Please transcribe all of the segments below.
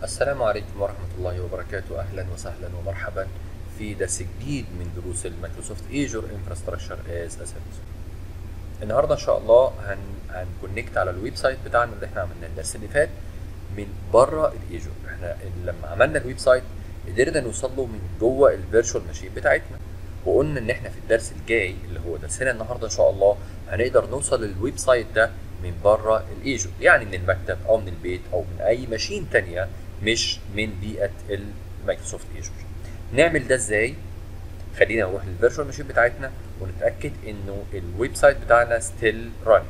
السلام عليكم ورحمة الله وبركاته أهلا وسهلا ومرحبا في درس جديد من دروس المايكروسوفت ايجور انفراستراكشر از اسيت النهارده ان شاء الله هن هنكونكت على الويب سايت بتاعنا اللي احنا عملناه الدرس اللي فات من بره الايجور احنا لما عملنا الويب سايت قدرنا نوصل له من جوه الفيرتشوال ماشين بتاعتنا وقلنا ان احنا في الدرس الجاي اللي هو درسنا النهارده ان شاء الله هنقدر نوصل للويب سايت ده من بره الايجور يعني من المكتب او من البيت او من اي ماشين تانية مش من بيئه المايكروسوفت ايجور نعمل ده ازاي خلينا نروح للفيرتشوال ماشين بتاعتنا ونتاكد انه الويب سايت بتاعنا ستيل ران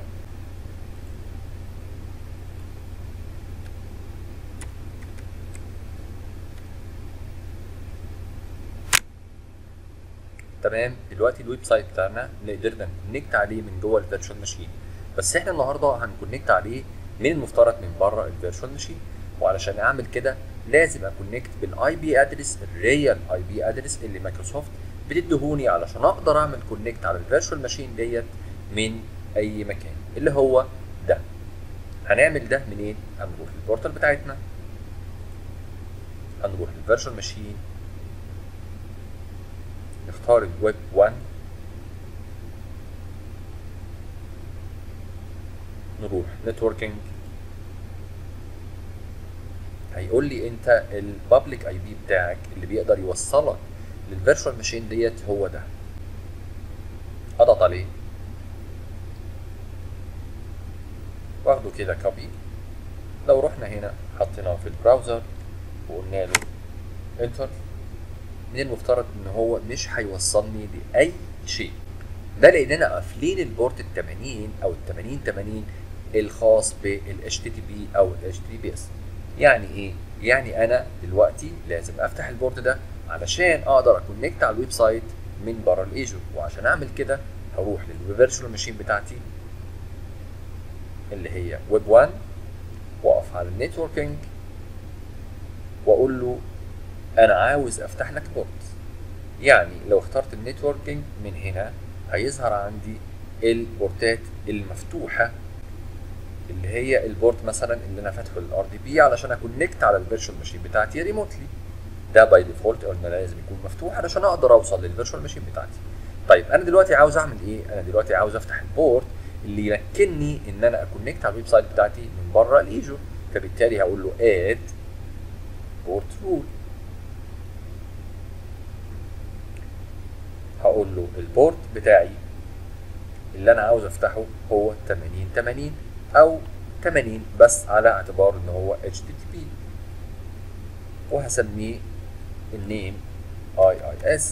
تمام دلوقتي الويب سايت بتاعنا قدرنا نكونكت عليه من جوه الفيرتشوال ماشين بس احنا النهارده هنكونكت عليه من المفترض من بره الفيرتشوال ماشين وعلشان اعمل كده لازم اكونكت بالاي بي ادرس الريال اي بي ادرس اللي مايكروسوفت بتديهوني علشان اقدر اعمل كونكت على الفيرتشوال ماشين ديت من اي مكان اللي هو ده هنعمل ده منين هنروح للبورتال بتاعتنا هنروح للفيرتشوال ماشين نختار الويب 1 نروح نتوركينج هيقول لي انت البابليك اي بي بتاعك اللي بيقدر يوصلك للفيرتشوال ماشين ديت هو ده اضغط عليه واخده كده كوبي لو رحنا هنا حطيناه في البراوزر وقلنا له انتر من المفترض ان هو مش هيوصلني لاي شيء ده لاننا قافلين البورت ال 80 او ال 80 80 الخاص بال HTTP او ال HTTPS يعني ايه؟ يعني انا دلوقتي لازم افتح البورت ده علشان اقدر اكونكت على الويب سايت من بره الايجور وعشان اعمل كده هروح للفيرتشوال ماشين بتاعتي اللي هي ويب 1 واقف على النتوركينج واقول له انا عاوز افتح لك بورت يعني لو اخترت النتوركينج من هنا هيظهر عندي البورتات المفتوحه اللي هي البورت مثلا اللي انا فاتحه للار دي بي علشان اكونكت على الفيرتشوال ماشين بتاعتي ريموتلي ده باي ديفولت قلنا لازم يكون مفتوح علشان اقدر اوصل للفيرتشوال ماشين بتاعتي طيب انا دلوقتي عاوز اعمل ايه انا دلوقتي عاوز افتح البورت اللي يمكنني ان انا اكونكت على الويب سايت بتاعتي من بره الايجور فبالتالي هقول له اد بورت رول هقول له البورت بتاعي اللي انا عاوز افتحه هو 80 80 او 80 بس على اعتبار ان هو HTTP وهسميه النيم IIS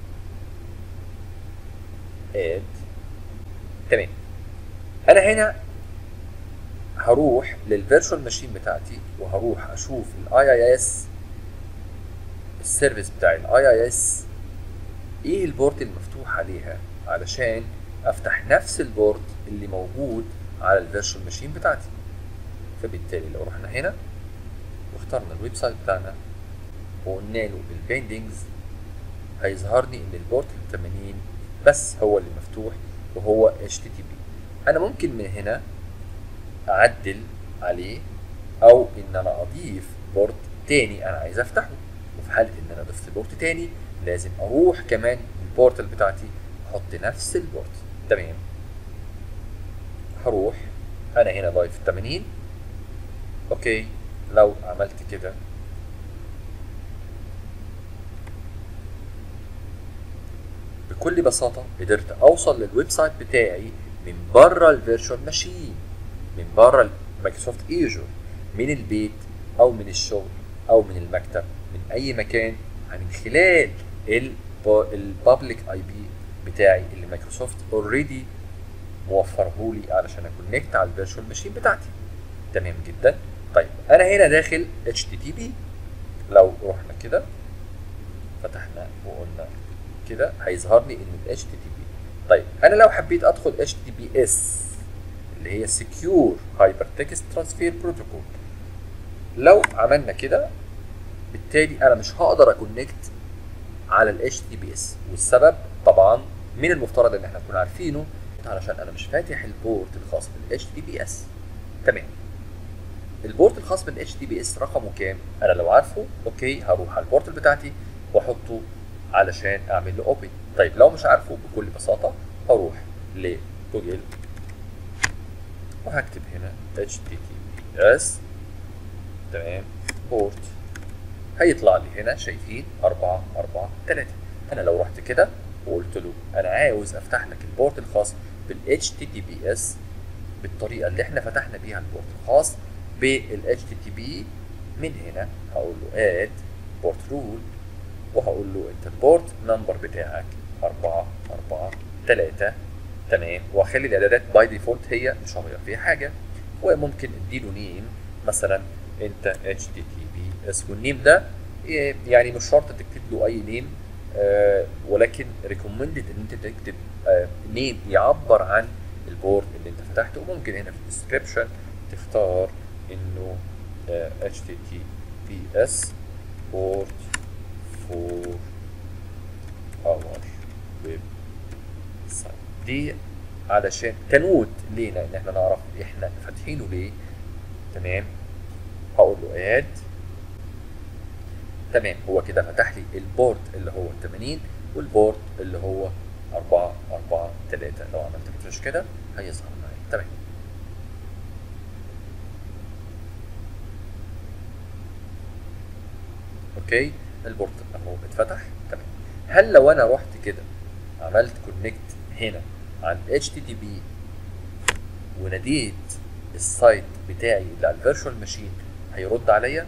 add تمام انا هنا هروح للفيرتشوال ماشين بتاعتي وهروح اشوف الاي اي اس السيرفيس بتاع الاي اي اس ايه البورت المفتوح عليها علشان افتح نفس البورت اللي موجود على الفيرتشوال ماشين بتاعتي فبالتالي لو رحنا هنا واخترنا الويب سايت بتاعنا وقلنا له البيندنجز هيظهر لي ان البورت ال 80 بس هو اللي مفتوح وهو HTTP انا ممكن من هنا اعدل عليه او ان انا اضيف بورت تاني انا عايز افتحه وفي حاله ان انا ضفت بورت تاني لازم اروح كمان البورتال بتاعتي احط نفس البورت تمام هروح انا هنا ضايف 80 اوكي لو عملت كده بكل بساطة قدرت اوصل للويب سايت بتاعي من بره الفيرتشوال ماشين من بره مايكروسوفت ايجور من البيت او من الشغل او من المكتب من اي مكان من خلال البابليك اي بي بتاعي اللي مايكروسوفت اوريدي موفره لي علشان اكونكت على الفيرتشوال ماشين بتاعتي تمام جدا طيب انا هنا داخل اتش تي تي بي لو رحنا كده فتحنا وقلنا كده هيظهر لي ان ال HTTP طيب انا لو حبيت ادخل HTTPS اللي هي Secure Hypertext Transfer Protocol لو عملنا كده بالتالي انا مش هقدر اكونكت على ال HTTPS والسبب طبعا من المفترض ان احنا نكون عارفينه علشان انا مش فاتح البورت الخاص بال HTTPS تمام البورت الخاص بالاتش تي بي اس رقمه كام انا لو عارفه اوكي هروح على البورت بتاعتي واحطه علشان اعمل له اوبن طيب لو مش عارفه بكل بساطه هروح لجوجل وهكتب هنا HTTPS تمام بورت هيطلع لي هنا شايفين 4 4 3 انا لو رحت كده وقلت له انا عاوز افتح لك البورت الخاص بال HTTPS بالطريقه اللي احنا فتحنا بيها البورت الخاص بال HTTP من هنا هقول له add port rule وهقول له انت البورت نمبر بتاعك 4 4 3 تمام واخلي الاعدادات باي ديفولت هي مش هغير فيها حاجه وممكن اديله نيم مثلا انت اتش تي تي بي اس والنيم ده إيه، يعني مش شرط تكتب له اي نيم آه ولكن ريكومندد ان انت تكتب آه نيم يعبر عن البورد اللي انت فتحته وممكن هنا في الديسكربشن تختار انه اتش تي تي بي اس بورد فور اور ويب سايت دي علشان كنوت لينا ان احنا نعرف احنا فاتحينه ليه تمام هقول له اد تمام هو كده فتح لي البورت اللي هو ال 80 والبورت اللي هو 4 4 3 لو عملت ريفرش كده هيظهر معايا تمام اوكي البورت اهو اتفتح تمام هل لو انا رحت كده عملت كونكت هنا عن اتش تي تي بي وناديت السايت بتاعي اللي على الفيرتشوال ماشين هيرد عليا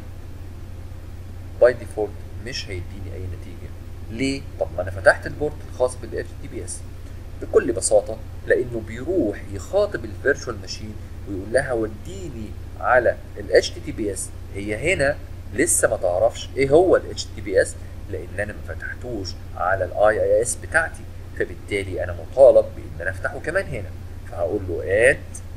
باي ديفولت مش هيديني اي نتيجه ليه طب ما انا فتحت البورت الخاص بالاتش تي بي اس بكل بساطه لانه بيروح يخاطب الفيرتشوال ماشين ويقول لها وديني على الاتش تي تي بي اس هي هنا لسه ما تعرفش ايه هو الاتش تي بي اس لان انا ما فتحتوش على الاي اي اس بتاعتي فبالتالي انا مطالب بان انا افتحه كمان هنا فهقول له اد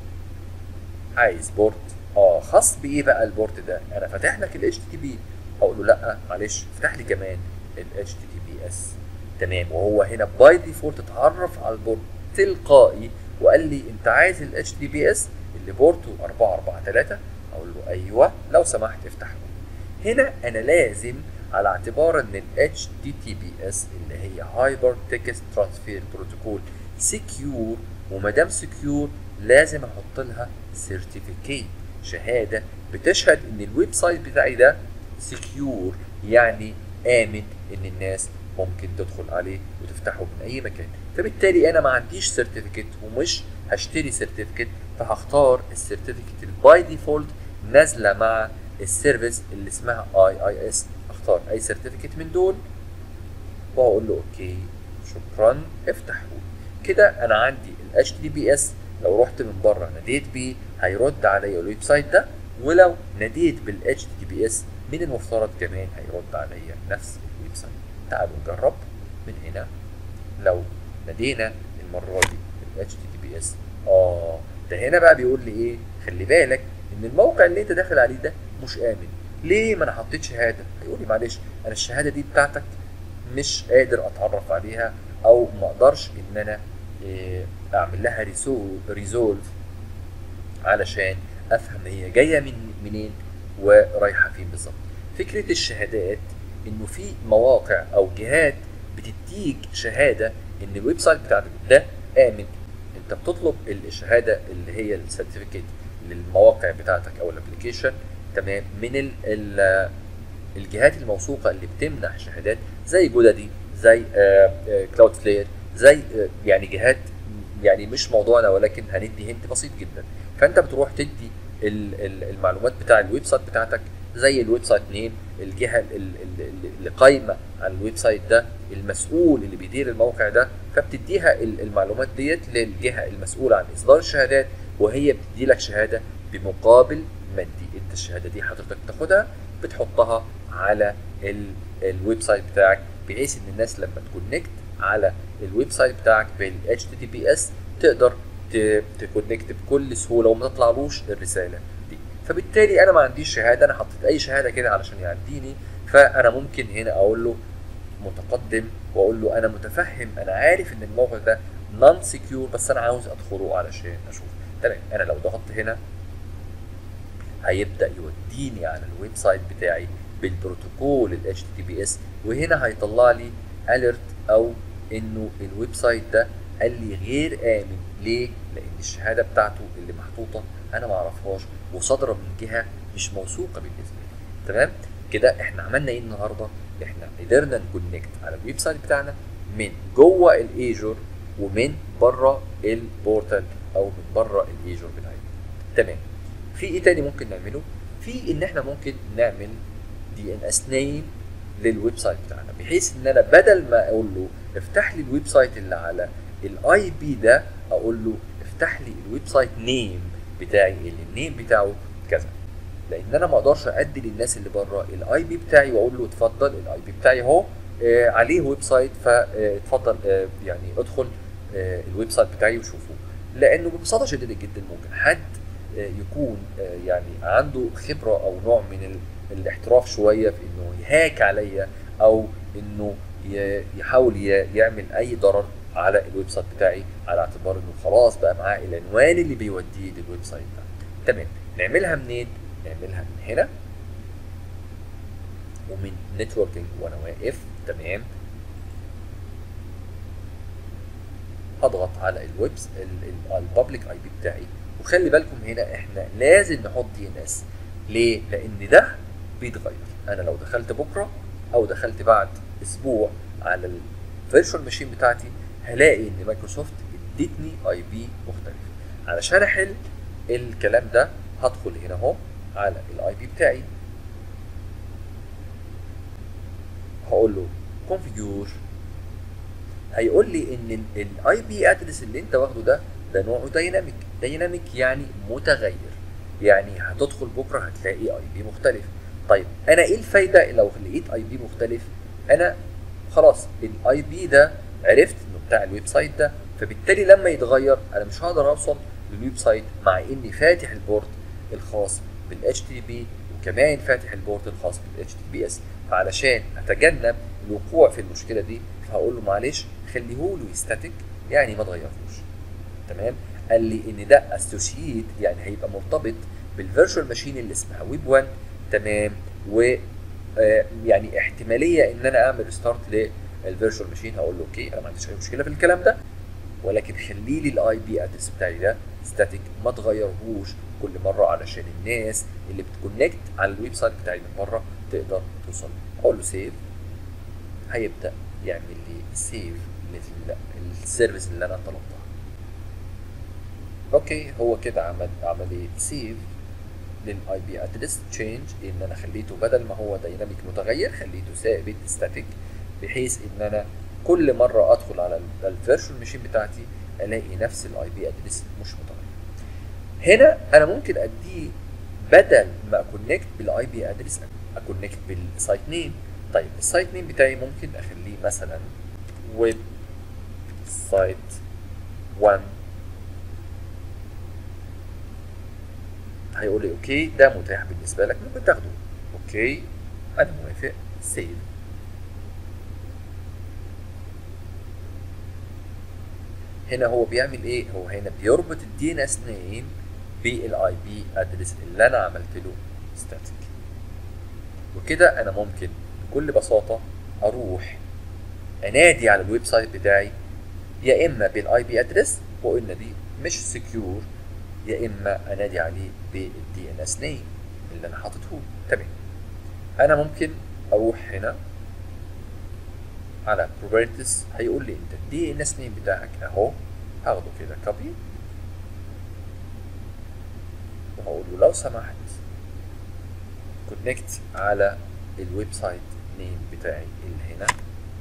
عايز بورت اه خاص بايه بقى البورت ده انا فاتح لك الاتش تي بي هقول له لا معلش افتح لي كمان الاتش تي بي اس تمام وهو هنا باي ديفولت اتعرف على البورت تلقائي وقال لي انت عايز الاتش تي بي اس اللي بورته 443 اقول له ايوه لو سمحت افتحه هنا انا لازم على اعتبار ان ال HTTPS اللي هي هايبر تكست ترانسفير بروتوكول سكيور وما دام سكيور لازم احط لها سيرتيفيكيت شهاده بتشهد ان الويب سايت بتاعي ده سكيور يعني امن ان الناس ممكن تدخل عليه وتفتحه من اي مكان فبالتالي انا ما عنديش سيرتيفيكيت ومش هشتري سيرتيفيكيت فهختار السيرتيفيكيت الباي ديفولت نازله مع السيرفيس اللي اسمها اي اي اس اختار اي سيرتيفيكيت من دول واقول له اوكي شكرا افتحه كده انا عندي ال HTTPS لو رحت من بره ناديت بيه هيرد عليا الويب سايت ده ولو ناديت بال HTTPS من المفترض كمان هيرد عليا نفس الويب سايت تعالوا نجرب من هنا لو نادينا المره دي ال HTTPS اه ده هنا بقى بيقول لي ايه خلي بالك ان الموقع اللي انت داخل عليه ده مش امن ليه ما انا حطيت شهاده هيقول لي معلش انا الشهاده دي بتاعتك مش قادر اتعرف عليها او ما اقدرش ان انا إيه، اعمل لها ريزولف علشان افهم هي جايه من منين ورايحه فين بالظبط فكره الشهادات انه في مواقع او جهات بتديك شهاده ان الويب سايت بتاعك ده امن انت بتطلب الشهاده اللي هي السيرتيفيكيت للمواقع بتاعتك او الابلكيشن تمام من ال ال الجهات الموثوقه اللي بتمنح شهادات زي جودادي زي كلاود سلاير زي آه، يعني جهات يعني مش موضوعنا ولكن هندي هنت بسيط جدا فانت بتروح تدي ال- ال- المعلومات بتاع الويب سايت بتاعتك زي الويب سايت نيم الجهه ال- ال- ال- اللي قايمه على الويب سايت ده المسؤول اللي بيدير الموقع ده فبتديها ال- المعلومات ديت للجهه المسؤوله عن اصدار الشهادات وهي بتدي لك شهاده بمقابل مادي انت الشهاده دي حضرتك تاخدها بتحطها على ال- الويب سايت بتاعك بحيث ان الناس لما تكونكت على الويب سايت بتاعك بال HTTPS تقدر ت- تكونكت بكل سهوله وما تطلعلوش الرساله دي فبالتالي انا ما عنديش شهاده انا حطيت اي شهاده كده علشان يعديني فانا ممكن هنا اقول له متقدم واقول له انا متفهم انا عارف ان الموقع ده نون سكيور بس انا عاوز ادخله علشان اشوف تمام انا لو ضغطت هنا هيبدا يوديني على الويب سايت بتاعي بالبروتوكول ال HTTPS وهنا هيطلع لي اليرت او انه الويب سايت ده قال لي غير امن ليه؟ لان الشهاده بتاعته اللي محطوطه انا ما اعرفهاش وصادره من جهه مش موثوقه بالنسبه لي تمام؟ كده احنا عملنا ايه النهارده؟ احنا قدرنا نكونكت على الويب سايت بتاعنا من جوه الايجور ومن بره البورتال او من بره الايجور بتاعنا تمام في ايه تاني ممكن نعمله في ان احنا ممكن نعمل دي ان اس نيم للويب سايت بتاعنا بحيث ان انا بدل ما اقول له افتح لي الويب سايت اللي على الاي بي ده اقول له افتح لي الويب سايت نيم بتاعي اللي النيم بتاعه كذا لان انا ما اقدرش ادي للناس اللي بره الاي بي بتاعي واقول له اتفضل الاي بي بتاعي اهو آه عليه ويب سايت فاتفضل آه يعني ادخل آه الويب سايت بتاعي وشوفه لانه ببساطه شديده جدا ممكن حد آه يكون آه يعني عنده خبره او نوع من ال الاحتراف شويه في انه يهاك عليا او انه يحاول يعمل اي ضرر على الويب سايت بتاعي على اعتبار انه خلاص بقى معاه العنوان اللي بيوديه للويب سايت ده تمام نعملها منين نعملها من هنا ومن نتوركينج وانا واقف تمام هضغط على الويب البابليك اي بي بتاعي وخلي بالكم هنا احنا لازم نحط دي ان اس ليه؟ لان ده بيتغير انا لو دخلت بكره او دخلت بعد اسبوع على الفيرتشوال ماشين بتاعتي هلاقي ان مايكروسوفت ادتني اي بي مختلف علشان احل الكلام ده هدخل هنا اهو على الاي بي بتاعي هقول له configure هيقول لي ان الاي بي ادرس اللي انت واخده ده ده نوعه دايناميك دايناميك يعني متغير يعني هتدخل بكره هتلاقي اي بي مختلف طيب انا ايه الفايده لو لقيت اي بي مختلف انا خلاص الاي بي ده عرفت انه بتاع الويب سايت ده فبالتالي لما يتغير انا مش هقدر اوصل للويب سايت مع اني فاتح البورت الخاص بالاتش تي بي وكمان فاتح البورت الخاص بالاتش تي بي اس فعلشان اتجنب الوقوع في المشكله دي فهقول له معلش خليه له يستاتيك يعني ما تغيرهوش تمام قال لي ان ده اسوشيت يعني هيبقى مرتبط بالفيرتشوال ماشين اللي اسمها ويب 1 تمام و آه يعني احتماليه ان انا اعمل ستارت للفيرتشوال ماشين هقول له اوكي انا ما عنديش اي مشكله في الكلام ده ولكن خلي لي الاي بي ادرس بتاعي ده ستاتيك ما تغيرهوش كل مره علشان الناس اللي بتكونكت على الويب سايت بتاعي من بره تقدر توصل اقول له سيف هيبدا يعمل لي سيف للسيرفيس اللي انا طلبتها اوكي هو كده عمل عمل ايه سيف للاي بي ادرس تشينج ان انا خليته بدل ما هو دايناميك متغير خليته ثابت ستاتيك بحيث ان انا كل مره ادخل على الفيرشوال ماشين بتاعتي الاقي نفس الاي بي ادرس مش متغير هنا انا ممكن اديه بدل ما اكونكت بالاي بي ادرس اكونكت بالسايت نيم طيب السايت نيم بتاعي ممكن اخليه مثلا ويب سايت 1 هيقول لي اوكي ده متاح بالنسبه لك ممكن تاخده اوكي انا موافق سيف هنا هو بيعمل ايه هو هنا بيربط الدي ان اس نيم بالاي بي ادرس اللي انا عملت له ستاتيك وكده انا ممكن بكل بساطه اروح انادي على الويب سايت بتاعي يا اما بالاي بي ادرس وقلنا دي مش سكيور يا اما انادي عليه بالدي ان اس نيم اللي انا حاططه تمام انا ممكن اروح هنا على بروبرتيز هيقول لي انت الدي ان اس نيم بتاعك اهو هاخده كده كوبي وهقول له لو سمحت كونكت على الويب سايت نيم بتاعي اللي هنا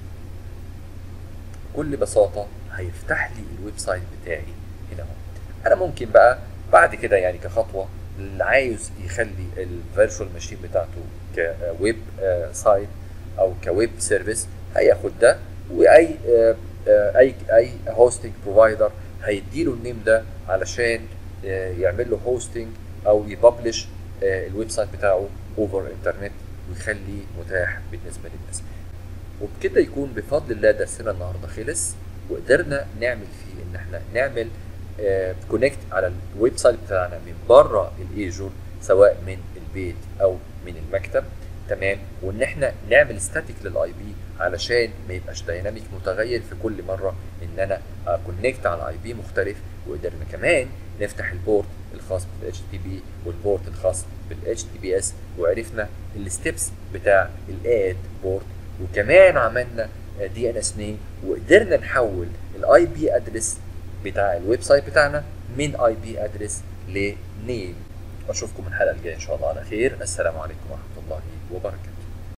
بكل بساطة هيفتح لي الويب سايت بتاعي هنا اهو انا ممكن بقى بعد كده يعني كخطوة اللي عايز يخلي الفيرتشوال ماشين بتاعته كويب سايت او كويب سيرفيس هياخد ده واي اي اي هوستنج بروفايدر هيديله النيم ده علشان يعمل له هوستنج او يببلش الويب سايت بتاعه اوفر انترنت ويخليه متاح بالنسبه للناس وبكده يكون بفضل الله درسنا النهارده خلص وقدرنا نعمل فيه ان احنا نعمل كونكت على الويب سايت بتاعنا من بره الايجور سواء من البيت او من المكتب تمام وان احنا نعمل ستاتيك للاي بي علشان ما يبقاش دايناميك متغير في كل مره ان انا كونكت على اي بي مختلف وقدرنا كمان نفتح البورت الخاص بالاتش تي بي والبورت الخاص بالاتش تي بي اس وعرفنا الستبس بتاع الاد بورت وكمان عملنا دي ان اس نيم وقدرنا نحول الاي بي ادرس بتاع الويب سايت بتاعنا من اي بي ادرس لنيم اشوفكم الحلقه الجايه ان شاء الله على خير السلام عليكم ورحمه الله وبركاته